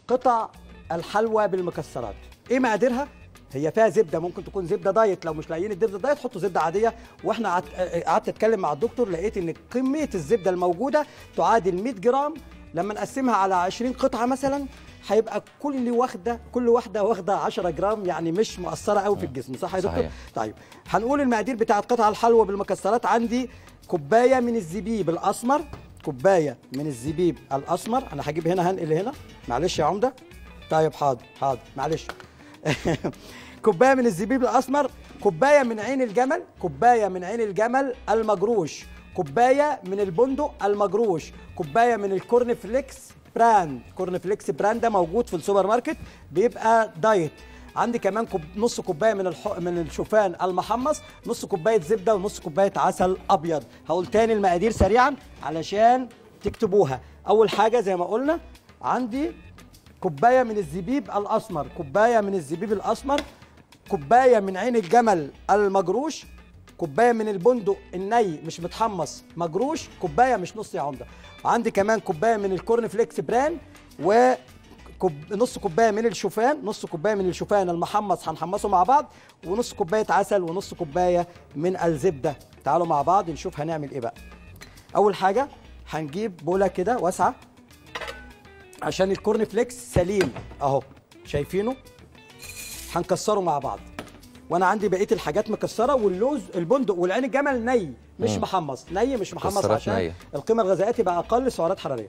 قطع الحلوى بالمكسرات ايه مقاديرها هي فيها زبده ممكن تكون زبده دايت لو مش لاقيين الزبده دايت حطوا زبده عاديه واحنا قعدت قعدت اتكلم مع الدكتور لقيت ان كميه الزبده الموجوده تعادل 100 جرام لما نقسمها على 20 قطعه مثلا هيبقى كل واحده كل واحده واخده 10 جرام يعني مش مؤثره قوي في الجسم صح يا دكتور صحيح. طيب هنقول المقادير بتاعت قطع الحلوى بالمكسرات عندي كوبايه من الزبيب الاسمر كوبايه من الزبيب الاسمر انا هجيب هنا هنقل هنا معلش يا عمده طيب حاضر حاضر معلش كوبايه من الزبيب الاسمر كوبايه من عين الجمل كوبايه من عين الجمل المجروش كوبايه من البندق المجروش كوبايه من الكورن فليكس براند كورن فليكس براند ده موجود في السوبر ماركت بيبقى دايت عندي كمان كوب نص كوبايه من الح... من الشوفان المحمص نص كوبايه زبده ونص كوبايه عسل ابيض هقول تاني المقادير سريعا علشان تكتبوها اول حاجه زي ما قلنا عندي كوبايه من الزبيب الاسمر كوبايه من الزبيب الاسمر كوبايه من عين الجمل المجروش كوبايه من البندق الني مش متحمص مجروش كوبايه مش نص يا عمده عندي كمان كوبايه من الكورن فليكس بران و كوب... نص كوبايه من الشوفان نص كوبايه من الشوفان المحمص هنحمصه مع بعض ونص كوبايه عسل ونص كوبايه من الزبده تعالوا مع بعض نشوف هنعمل ايه بقى اول حاجه هنجيب بوله كده واسعه عشان الكورن فليكس سليم اهو شايفينه هنكسره مع بعض وانا عندي بقيه الحاجات مكسره واللوز البندق والعين الجمل ني مش مم. محمص ني مش محمص مكسرات عشان نية. القيمه الغذائيه تبقى اقل سعرات حراريه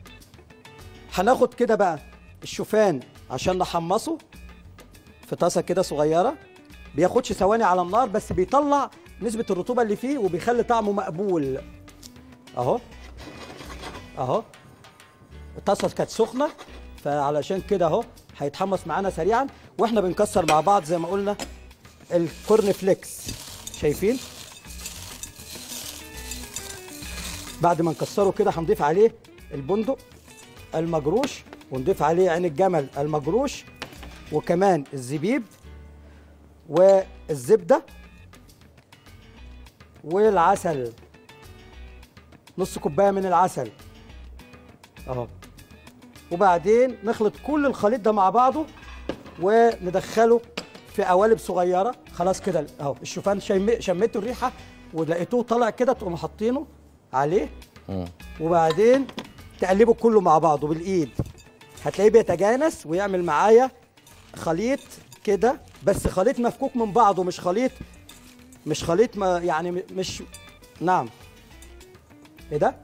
هناخد كده بقى الشوفان عشان نحمصه في طاسه كده صغيره بياخدش ثواني على النار بس بيطلع نسبه الرطوبه اللي فيه وبيخلي طعمه مقبول اهو اهو الطاسه كانت سخنه فعلشان كده اهو هيتحمص معانا سريعا واحنا بنكسر مع بعض زي ما قلنا الكورن فليكس شايفين بعد ما نكسره كده هنضيف عليه البندق المجروش ونضيف عليه عين الجمل المجروش وكمان الزبيب والزبده والعسل نص كوبايه من العسل اهو وبعدين نخلط كل الخليط ده مع بعضه وندخله في قوالب صغيره خلاص كده اهو الشوفان شم... شميتوا الريحه ولقيتوه طالع كده تقوموا حاطينه عليه مم. وبعدين تقلبه كله مع بعضه بالايد هتلاقيه بيتجانس ويعمل معايا خليط كده بس خليط مفكوك من بعضه مش خليط مش خليط ما يعني م- مش نعم ايه ده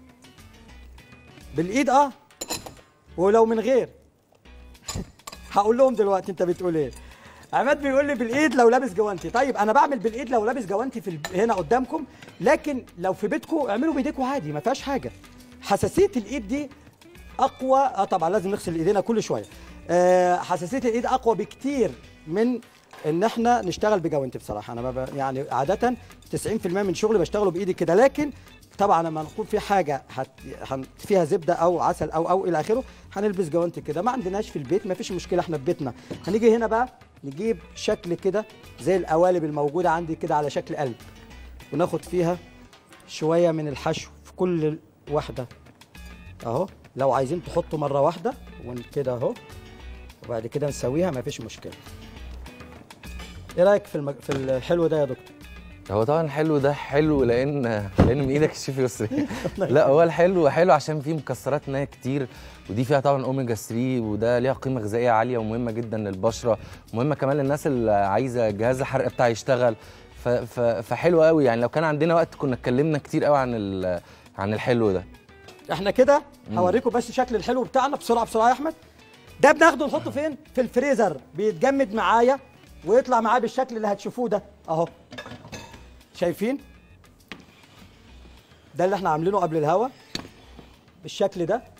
بالايد اه ولو من غير هقول لهم دلوقتي انت بتقول ايه عماد بيقول لي بالايد لو لابس جوانتي طيب انا بعمل بالايد لو لابس جوانتي في الب... هنا قدامكم لكن لو في بيتكم اعملوا بايديكم عادي ما فيهاش حاجه حساسيه الايد دي اقوى اه طبعا لازم نغسل ايدينا كل شويه آه حساسيه الايد اقوى بكتير من ان احنا نشتغل بجوانتي بصراحه انا بب... يعني عاده 90% من شغلي بشتغله بايدي كده لكن طبعا لما نكون في حاجه هت... هن... فيها زبده او عسل او او الى اخره هنلبس جوانتي كده ما عندناش في البيت ما فيش مشكله احنا في بيتنا هنيجي هنا بقى نجيب شكل كده زي القوالب الموجوده عندي كده على شكل قلب وناخد فيها شويه من الحشو في كل واحده اهو لو عايزين تحطوا مره واحده وكده اهو وبعد كده نسويها ما فيش مشكله ايه رايك في المج... في الحلو ده يا دكتور هو طبعا الحلو ده حلو لان لان من ايدك الشيف يسري لا هو الحلو حلو عشان فيه مكسرات نيه كتير ودي فيها طبعا اوميجا 3 وده ليها قيمه غذائيه عاليه ومهمه جدا للبشره مهمه كمان للناس اللي عايزه جهاز الحرق بتاعها يشتغل ف- ف- فحلو قوي يعني لو كان عندنا وقت كنا اتكلمنا كتير قوي عن ال- عن الحلو ده احنا كده هوريكم بس شكل الحلو بتاعنا بسرعه بسرعه يا احمد ده بناخده نحطه فين في الفريزر بيتجمد معايا ويطلع معاه بالشكل اللي هتشوفوه ده اهو شايفين ده اللي احنا عاملينه قبل الهوا بالشكل ده